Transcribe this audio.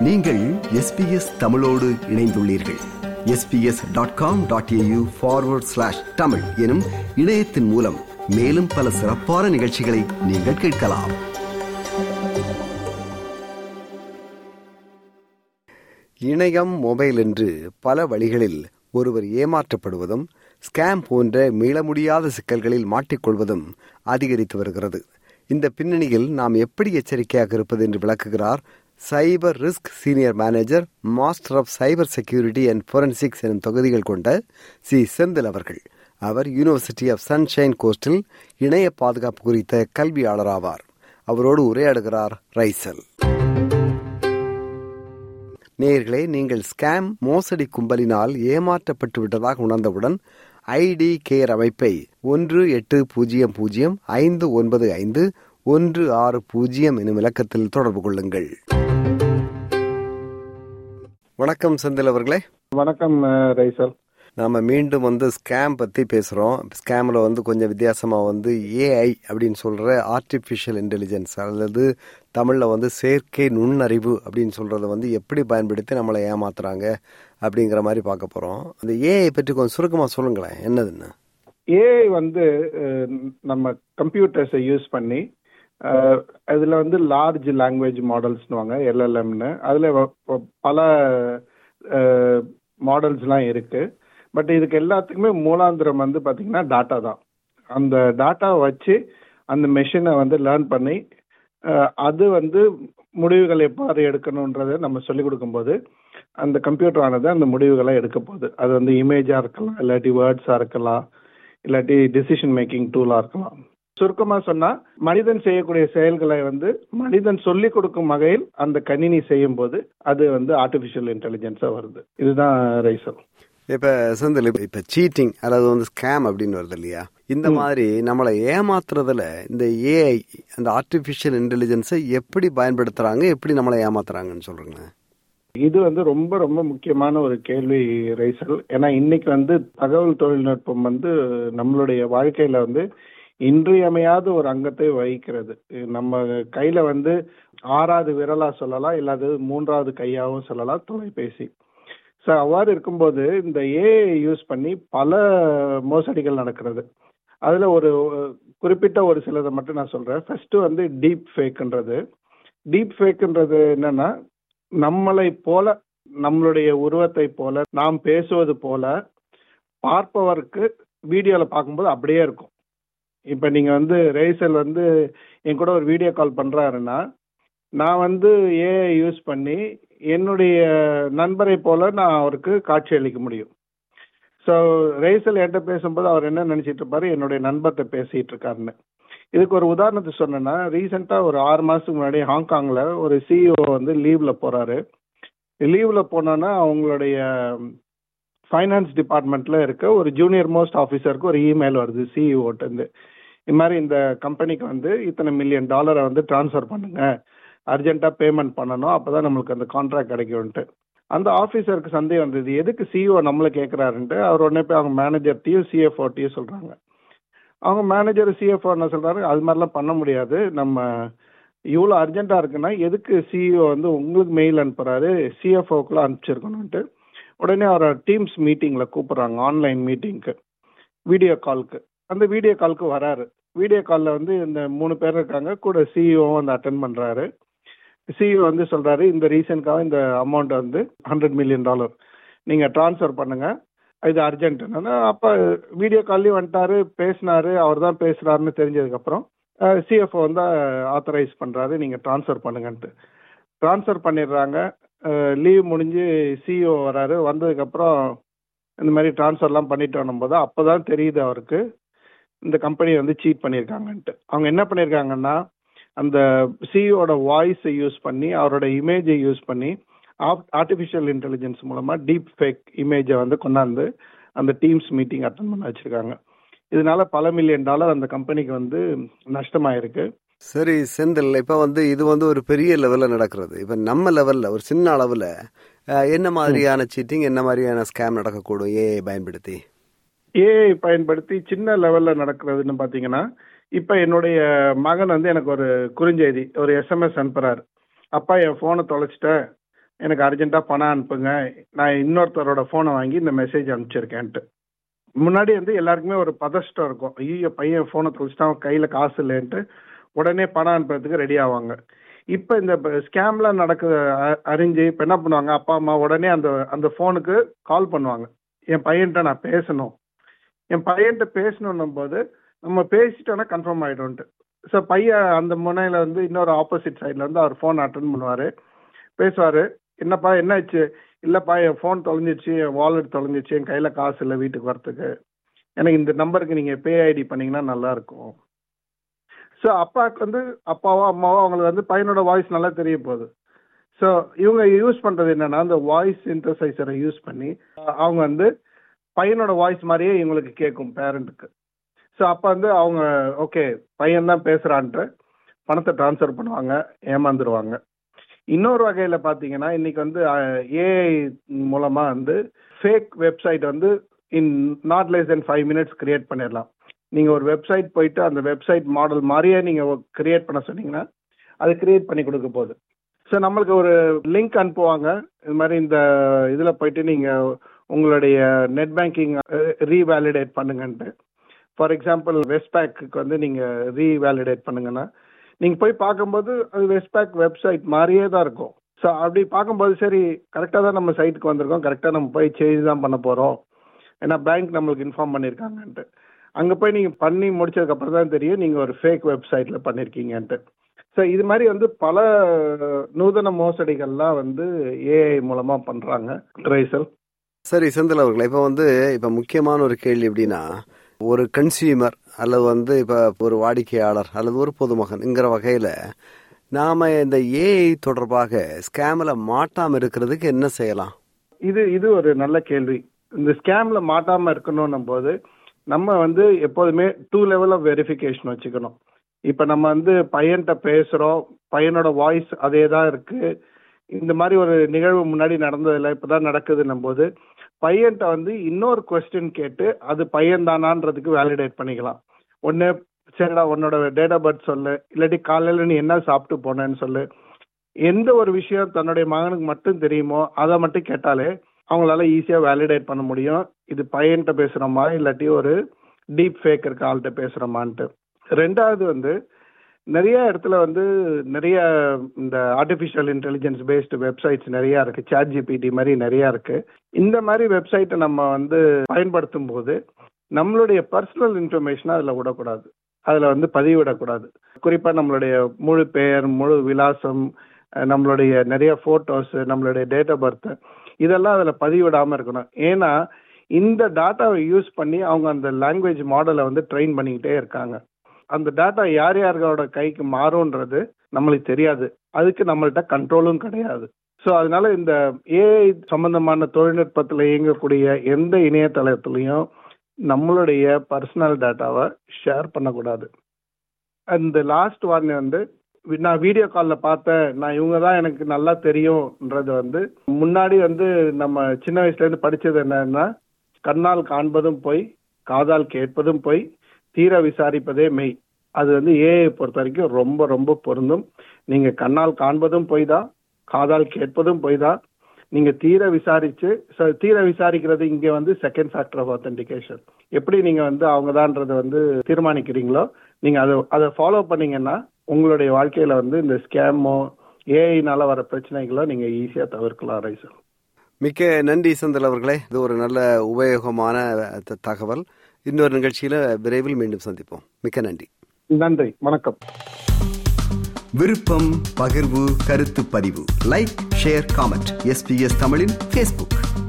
நீங்கள் எஸ்பிஎஸ் தமிழோடு இணைந்துள்ளீர்கள் SBS dot com dot AU forward slash Tamil எனும் இணையத்தின் மூலம் மேலும் பல சிறப்பான நிகழ்ச்சிகளை நீங்கள் கேட்கலாம் இணையம் மொபைல் என்று பல வழிகளில் ஒருவர் ஏமாற்றப்படுவதும் ஸ்கேம் போன்ற மீள முடியாத சிக்கல்களில் மாட்டிக்கொள்வதும் அதிகரித்து வருகிறது இந்த பின்னணியில் நாம் எப்படி எச்சரிக்கையாக இருப்பது என்று விளக்குகிறார் cyber risk senior manager master of cyber security and forensics எனும் தொகுதிகள் கொண்ட சி செந்தில் அவர்கள் அவர் யூனிவர்சிட்டி ஆஃப் சன்ஷைன் கோஸ்டில் இணைய பாதுகாப்பு குறித்த கல்வியாளர் ஆவார் அவரோடு உரையாடுகிறார் ரைசல் நேயர்களே நீங்கள் ஸ்கேம் மோசடி கும்பலினால் ஏமாற்றப்பட்டு விட்டதாக உணர்ந்தவுடன் ஐடி கேர் அமைப்பை ஒன்று எட்டு பூஜ்ஜியம் பூஜ்ஜியம் ஐந்து ஒன்பது ஐந்து ஒன்று ஆறு பூஜ்ஜியம் எனும் இலக்கத்தில் தொடர்பு கொள்ளுங்கள் வணக்கம் செந்தில் அவர்களே வணக்கம் அஹ், ரைசல் நாம மீண்டும் வந்து ஸ்கேம் பத்தி பேசுறோம் ஸ்கேம்ல வந்து கொஞ்சம் வித்தியாசமா வந்து ஏஐ அப்படின்னு சொல்ற ஆர்டிபிஷியல் இன்டெலிஜென்ஸ் அல்லது தமிழ்ல வந்து செயற்கை நுண்ணறிவு அப்படின்னு சொல்றத வந்து எப்படி பயன்படுத்தி நம்மளை ஏமாத்துறாங்க அப்படிங்கிற மாதிரி பார்க்க போறோம் அந்த ஏஐ பற்றி கொஞ்சம் சுருக்கமா சொல்லுங்களேன் என்னதுன்னு ஏஐ வந்து அஹ், நம்ம கம்ப்யூட்டர்ஸை யூஸ் பண்ணி அஹ், அதுல வந்து லார்ஜ் லாங்குவேஜ் மாடல்ஸ்னுவாங்க எல்எல்எம்னு அதுல வ- வ- பல மாடல்ஸ்லாம் இருக்கு பட் இதுக்கு எல்லாத்துக்குமே மூலாந்திரம் வந்து பாத்தீங்கன்னா டாட்டா தான் அந்த டாட்டாவை வச்சு அந்த மெஷினை வந்து லேர்ன் பண்ணி அஹ், அது வந்து முடிவுகளை எவ்வாறு எடுக்கணுன்றதை நம்ம சொல்லிக் கொடுக்கும்போது அந்த கம்ப்யூட்டர் ஆனது அந்த முடிவுகளை எடுக்க போகுது அது வந்து இமேஜா இருக்கலாம் இல்லாட்டி வேர்ட்ஸா இருக்கலாம் இல்லாட்டி டிசிஷன் மேக்கிங் டூலா இருக்கலாம் சுருக்கமா சொன்னா மனிதன் செய்யக்கூடிய செயல்களை வந்து மனிதன் சொல்லிக் கொடுக்கும் வகையில் அந்த கணினி செய்யும் போது அது வந்து ஆர்டிபிஷியல் இன்டெலிஜென்ஸா வருது இதுதான் ரைசல் இப்ப செந்தில் இப்ப- இப்ப சீட்டிங் அதாவது வந்து ஸ்கேம் அப்படின்னு வருது இல்லையா இந்த மாதிரி நம்மளை ஏமாத்துறதுல இந்த ஏஐ அந்த ஆர்டிபிஷியல் இன்டெலிஜென்ஸை எப்படி பயன்படுத்துறாங்க எப்படி நம்மளை ஏமாத்துறாங்கன்னு சொல்றீங்க இது வந்து ரொம்ப ரொம்ப முக்கியமான ஒரு கேள்வி ரைசல் ஏன்னா இன்னைக்கு வந்து தகவல் தொழில்நுட்பம் வந்து நம்மளுடைய வாழ்க்கையில வந்து இன்றியமையாத ஒரு அங்கத்தை வகிக்கிறது நம்ம கையில வந்து ஆறாவது விரலா சொல்லலாம் இல்லாது மூன்றாவது கையாவும் சொல்லலாம் தொலைபேசி ஸோ அவ்வாறு இருக்கும்போது இந்த ஏஐ யூஸ் பண்ணி பல மோசடிகள் நடக்கிறது அதுல ஒரு குறிப்பிட்ட ஒரு சிலதை மட்டும் நான் சொல்றேன் ஃபர்ஸ்ட் வந்து டீப் ஃபேக்ன்றது டீப் ஃபேக்ன்றது என்னன்னா நம்மளை போல நம்மளுடைய உருவத்தை போல நாம் பேசுவது போல பார்ப்பவருக்கு வீடியோல பார்க்கும்போது அப்படியே இருக்கும் இப்ப நீங்க வந்து ரேசல் வந்து என் கூட ஒரு வீடியோ கால் பண்றாருன்னா நான் வந்து ஏஐ யூஸ் பண்ணி என்னுடைய நண்பரை போல நான் அவருக்கு காட்சி அளிக்க முடியும் ஸோ ரேசல் என்கிட்ட பேசும்போது அவர் என்ன நினைச்சிட்டு இருப்பாரு என்னுடைய நண்பர்கிட்ட பேசிட்டு இருக்காருன்னு இதுக்கு ஒரு உதாரணத்தை சொன்னேன்னா ரீசெண்டா ஒரு ஆறு மாசத்துக்கு முன்னாடி ஹாங்காங்ல ஒரு சிஇஓ வந்து லீவ்ல போறாரு லீவ்ல போனோன்னா அவங்களுடைய ஃபைனான்ஸ் டிபார்ட்மெண்ட்ல இருக்க ஒரு ஜூனியர் மோஸ்ட் ஆஃபீஸருக்கு ஒரு இமெயில் வருது சிஇஓட்ட இருந்து இது மாதிரி இந்த கம்பெனிக்கு வந்து இத்தனை மில்லியன் டாலரை வந்து ட்ரான்ஸ்ஃபர் பண்ணுங்க அர்ஜென்ட்டா பேமெண்ட் பண்ணணும் அப்பதான் நம்மளுக்கு அந்த கான்ட்ராக்ட் கிடைக்கும்ட்டு அந்த ஆஃபீஸருக்கு சந்தேகம் வந்தது எதுக்கு சிஇஓ நம்மளை கேட்குறாருன்ட்டு அவர் உடனே போய் அவங்க மேனேஜர்ட்டையும் சிஎஃப்ஓட்டையும் சொல்றாங்க அவங்க மேனேஜர் சிஎஃப்ஓ என்ன சொல்றாரு அது மாதிரிலாம் பண்ண முடியாது நம்ம இவ்வளோ அர்ஜென்ட்டா இருக்குன்னா எதுக்கு சிஇஓ வந்து உங்களுக்கு மெயில் அனுப்புறாரு சிஎஃப்ஓக்குள்ள அனுப்பிச்சிருக்கணும்ட்டு உடனே அவரை டீம்ஸ் மீட்டிங்ல கூப்பிடுறாங்க ஆன்லைன் மீட்டிங்க்கு வீடியோ கால்க்கு அந்த வீடியோ கால்க்கு வராரு வீடியோ காலில் வந்து இந்த மூணு பேர் இருக்காங்க கூட சிஇஓ வந்து அட்டன் பண்றாரு சிஇஓ வந்து சொல்றாரு இந்த ரீசனுக்காக இந்த அமௌண்ட் வந்து ஹண்ட்ரட் மில்லியன் டாலர் நீங்க ட்ரான்ஸ்ஃபர் பண்ணுங்க இது அர்ஜென்ட் அப்ப வீடியோ கால்லயும் வந்துட்டாரு பேசினாரு அவர் தான் பேசுறாருன்னு தெரிஞ்சதுக்கு அப்புறம் சிஎஃப்ஓ வந்து ஆத்தரைஸ் பண்றாரு நீங்க ட்ரான்ஸ்ஃபர் பண்ணுங்கன்ட்டு ட்ரான்ஸ்ஃபர் பண்ணிடுறாங்க லீவ் முடிஞ்சு சிஇஓ வராரு வந்ததுக்கு அப்புறம் இந்த மாதிரி ட்ரான்ஸ்ஃபர்லாம் பண்ணிட்டு வரும்போது அப்பதான் தெரியுது அவருக்கு இந்த கம்பெனி வந்து சீட் பண்ணியிருக்காங்கன்ட்டு அவங்க என்ன பண்ணியிருக்காங்கன்னா அந்த சிஇஓட வாய்ஸை யூஸ் பண்ணி அவரோட இமேஜை யூஸ் பண்ணி ஆர்டிஃபிஷியல் இன்டெலிஜென்ஸ் மூலமா டீப் ஃபேக் இமேஜை வந்து கொண்டாந்து அந்த டீம்ஸ் மீட்டிங் அட்டன் பண்ண வச்சிருக்காங்க இதனால பல மில்லியன் டாலர் அந்த கம்பெனிக்கு வந்து நஷ்டமாயிருக்கு சரி செந்தில் இப்ப வந்து இது வந்து ஒரு பெரிய லெவல்ல நடக்கிறது இப்ப நம்ம லெவல்ல ஒரு சின்ன அளவுல அஹ், என்ன மாதிரியான சீட்டிங் என்ன மாதிரியான ஸ்கேம் நடக்கக்கூடும் ஏஐ பயன்படுத்தி ஏஐ பயன்படுத்தி சின்ன லெவல்ல நடக்கிறதுன்னு பாத்தீங்கன்னா இப்ப என்னுடைய மகன் வந்து எனக்கு ஒரு குறுஞ்செய்தி ஒரு எஸ்எம்எஸ் அனுப்புறாரு அப்பா என் போனை தொலைச்சிட்டேன் எனக்கு அர்ஜென்ட்டாக பணம் அனுப்புங்க நான் இன்னொருத்தரோட ஃபோனை வாங்கி இந்த மெசேஜ் அனுப்பிச்சிருக்கேன்ட்டு முன்னாடி வந்து எல்லாருக்குமே ஒரு பதஷ்டம் இருக்கும் ஐயோ பையன் ஃபோனை தொலைச்சிட்டான் கையில் காசு இல்லைன்ட்டு உடனே பணம் அனுப்புறதுக்கு ரெடி ஆவாங்க இப்போ இந்த ஸ்கேம்லாம் நடக்குது அ- அறிஞ்சு இப்போ என்ன பண்ணுவாங்க அப்பா அம்மா உடனே அந்த அந்த ஃபோனுக்கு கால் பண்ணுவாங்க என் பையன்கிட்ட நான் பேசணும் என் பையன்கிட்ட பேசணுன்னும் போது நம்ம பேசிட்டோன்னா கன்ஃபார்ம் ஆகிடும்ட்டு ஸோ பையன் அந்த முனையில் வந்து இன்னொரு ஆப்போசிட் சைடில் வந்து அவர் ஃபோன் அட்டன் பண்ணுவார் பேசுவார் என்னப்பா என்னாச்சு இல்லைப்பா என் ஃபோன் தொலைஞ்சிச்சு என் வாலெட் தொலைஞ்சிச்சு என் கையில் காசு இல்லை வீட்டுக்கு வரத்துக்கு எனக்கு இந்த நம்பருக்கு நீங்கள் பே ஐடி பண்ணீங்கன்னா நல்லா இருக்கும் ஸோ அப்பாவுக்கு வந்து அப்பாவோ அம்மாவோ அவங்களுக்கு வந்து பையனோட வாய்ஸ் நல்லா தெரிய போகுது ஸோ இவங்க யூஸ் பண்ணுறது என்னன்னா அந்த வாய்ஸ் சிந்தசைசரை யூஸ் பண்ணி அஹ், அவங்க வந்து பையனோட வாய்ஸ் மாதிரியே இவங்களுக்கு கேட்கும் பேரண்ட்டுக்கு ஸோ அப்போ வந்து அவங்க ஓகே பையன் தான் பேசுகிறான்ட்டு பணத்தை ட்ரான்ஸ்ஃபர் பண்ணுவாங்க ஏமாந்துருவாங்க இன்னொரு வகையில் பார்த்தீங்கன்னா இன்னைக்கு வந்து ஏஐ மூலமாக வந்து ஃபேக் வெப்சைட் வந்து in not less than five minutes create பண்ணிடலாம் நீங்கள் ஒரு வெப்சைட் போயிட்டு அந்த வெப்சைட் மாடல் மாதிரியே நீங்கள் கிரியேட் பண்ண சொன்னீங்கன்னா அது கிரியேட் பண்ணி கொடுக்க போகுது ஸோ நம்மளுக்கு ஒரு லிங்க் அனுப்புவாங்க இது மாதிரி இந்த இதில் போயிட்டு நீங்கள் உங்களுடைய நெட் பேங்கிங் ரீவேலிடேட் பண்ணுங்கன்ட்டு ஃபார் எக்ஸாம்பிள் வெஸ்பேக்கு வந்து நீங்கள் ரீவேலிடேட் பண்ணுங்கன்னா நீங்கள் போய் பார்க்கும்போது அது வெஸ்பேக் வெப்சைட் மாதிரியே தான் இருக்கும் ஸோ அப்படி பார்க்கும்போது சரி கரெக்டாக தான் நம்ம சைட்டுக்கு வந்திருக்கோம் கரெக்டாக நம்ம போய் சேஞ்ச் தான் பண்ண போகிறோம் ஏன்னா பேங்க் நம்மளுக்கு இன்ஃபார்ம் பண்ணியிருக்காங்கன்ட்டு அங்கே போய் நீங்கள் பண்ணி முடிச்சதுக்கப்புறம் தான் தெரியும் நீங்கள் ஒரு ஃபேக் வெப்சைட்டில் பண்ணியிருக்கீங்கன்ட்டு ஸோ இது மாதிரி வந்து பல நூதன மோசடிகள்லாம் வந்து ஏஐ மூலமாக பண்ணுறாங்க ரைசல் சரி செந்தில் அவர்களே இப்போ வந்து இப்போ முக்கியமான ஒரு கேள்வி எப்படின்னா ஒரு கன்சியூமர் அல்லது வந்து இப்போ ஒரு வாடிக்கையாளர் அல்லது ஒரு பொதுமகன்ங்கிற வகையில் நாம இந்த ஏஐ தொடர்பாக ஸ்கேமில் மாட்டாமல் இருக்கிறதுக்கு என்ன செய்யலாம் இது இது ஒரு நல்ல கேள்வி இந்த ஸ்கேம்ல மாட்டாம இருக்கணும் போது நம்ம வந்து எப்போதுமே டூ லெவல் ஆஃப் வெரிஃபிகேஷன் வச்சுக்கணும் இப்போ நம்ம வந்து பையன்கிட்ட பேசுகிறோம் பையனோட வாய்ஸ் அதே தான் இருக்கு இந்த மாதிரி ஒரு நிகழ்வு முன்னாடி நடந்ததில்ல இப்போதான் நடக்குதுன்னும் போது பையன்கிட்ட வந்து இன்னொரு கொஸ்டின் கேட்டு அது பையன் தானான்றதுக்கு வேலிடேட் பண்ணிக்கலாம் ஒன்று சரிடா உன்னோட டேட் ஆஃப் பர்த் சொல்லு இல்லாட்டி காலையில் நீ என்ன சாப்பிட்டு போனேன்னு சொல்லு எந்த ஒரு விஷயம் தன்னுடைய மகனுக்கு மட்டும் தெரியுமோ அதை மட்டும் கேட்டாலே அவங்களால ஈஸியாக வேலிடேட் பண்ண முடியும் இது பையன்கிட்ட பேசுகிறோமா இல்லாட்டி ஒரு டீப் ஃபேக் இருக்க ஆள்கிட்ட பேசுகிறோமான்ட்டு ரெண்டாவது வந்து நிறைய இடத்துல வந்து நிறைய இந்த ஆர்டிஃபிஷியல் இன்டெலிஜென்ஸ் பேஸ்டு வெப்சைட்ஸ் நிறைய இருக்கு சாட் ஜிபிடி மாதிரி நிறைய இருக்கு இந்த மாதிரி வெப்சைட்டை நம்ம வந்து பயன்படுத்தும் போது நம்மளுடைய பர்சனல் இன்ஃபர்மேஷனை அதில் விடக்கூடாது அதில் வந்து பதிவிடக்கூடாது குறிப்பாக நம்மளுடைய முழு பெயர் முழு விலாசம் அஹ் நம்மளுடைய நிறைய ஃபோட்டோஸ் நம்மளுடைய டேட் ஆஃப் பர்த் இதெல்லாம் அதில் பதிவிடாமல் இருக்கணும் ஏன்னா இந்த டாட்டாவை யூஸ் பண்ணி அவங்க அந்த லாங்குவேஜ் மாடலை வந்து ட்ரெயின் பண்ணிக்கிட்டே இருக்காங்க அந்த டேட்டா யார் யாரோட கைக்கு மாறும்ன்றது நம்மளுக்கு தெரியாது அதுக்கு நம்மள்ட்ட கண்ட்ரோலும் கிடையாது ஸோ அதனால இந்த ஏஐ சம்பந்தமான தொழில்நுட்பத்தில் இயங்கக்கூடிய எந்த இணையதளத்துலையும் நம்மளுடைய பர்சனல் டேட்டாவை ஷேர் பண்ணக்கூடாது அந்த லாஸ்ட் ஒன் வந்து நான் வீடியோ காலில் பார்த்தேன் நான் இவங்க தான் எனக்கு நல்லா தெரியும்ன்றது வந்து முன்னாடி வந்து நம்ம சின்ன வயசுலேருந்து படித்தது என்னன்னா கண்ணால் காண்பதும் போய் காதால் கேட்பதும் போய் தீர விசாரிப்பதே மெய் அது வந்து ஏஐ பொறுத்த வரைக்கும் ரொம்ப ரொம்ப பொருந்தும் நீங்கள் கண்ணால் காண்பதும் போய் தான் காதால் கேட்பதும் போய் தான் நீங்கள் தீர விசாரிச்சு so தீர விசாரிக்கிறது இங்கே வந்து செகண்ட் ஃபேக்டர் ஆஃப் ஆத்தென்டிகேஷன் எப்படி நீங்கள் வந்து அவங்க தான்றதை வந்து தீர்மானிக்கிறீங்களோ நீங்கள் அதை அதை ஃபாலோ பண்ணீங்கன்னா உங்களுடைய வாழ்க்கையில் வந்து இந்த ஸ்கேமோ ஏஐனால வர பிரச்சனைகளோ நீங்கள் ஈஸியாக தவிர்க்கலாம் ரைசல் மிக்க நன்றி செந்தில் அவர்களே இது ஒரு நல்ல உபயோகமான த- தகவல் இன்னொரு நிகழ்ச்சியில விரைவில் மீண்டும் சந்திப்போம் மிக்க நன்றி நன்றி வணக்கம் விருப்பம் பகிர்வு கருத்து பதிவு லைக் ஷேர் காமெண்ட் எஸ்பிஎஸ் தமிழின் ஃபேஸ்புக்